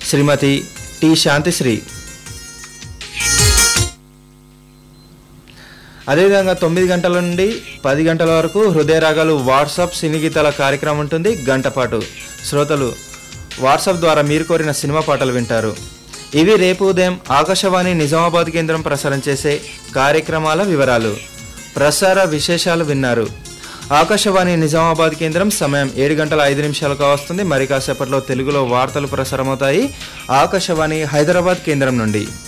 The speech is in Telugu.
శ్రీమతి టి శాంతిశ్రీ అదేవిధంగా తొమ్మిది గంటల నుండి పది గంటల వరకు హృదయ రాగాలు వాట్సాప్ సినీ గీతాల కార్యక్రమం ఉంటుంది గంట పాటు శ్రోతలు వాట్సాప్ ద్వారా మీరు కోరిన సినిమా పాటలు వింటారు ఇవి రేపు ఉదయం ఆకాశవాణి నిజామాబాద్ కేంద్రం ప్రసారం చేసే కార్యక్రమాల వివరాలు ప్రసార విశేషాలు విన్నారు ఆకాశవాణి నిజామాబాద్ కేంద్రం సమయం ఏడు గంటల ఐదు నిమిషాలకు వస్తుంది మరి కాసేపట్లో తెలుగులో వార్తలు ప్రసారమవుతాయి ఆకాశవాణి హైదరాబాద్ కేంద్రం నుండి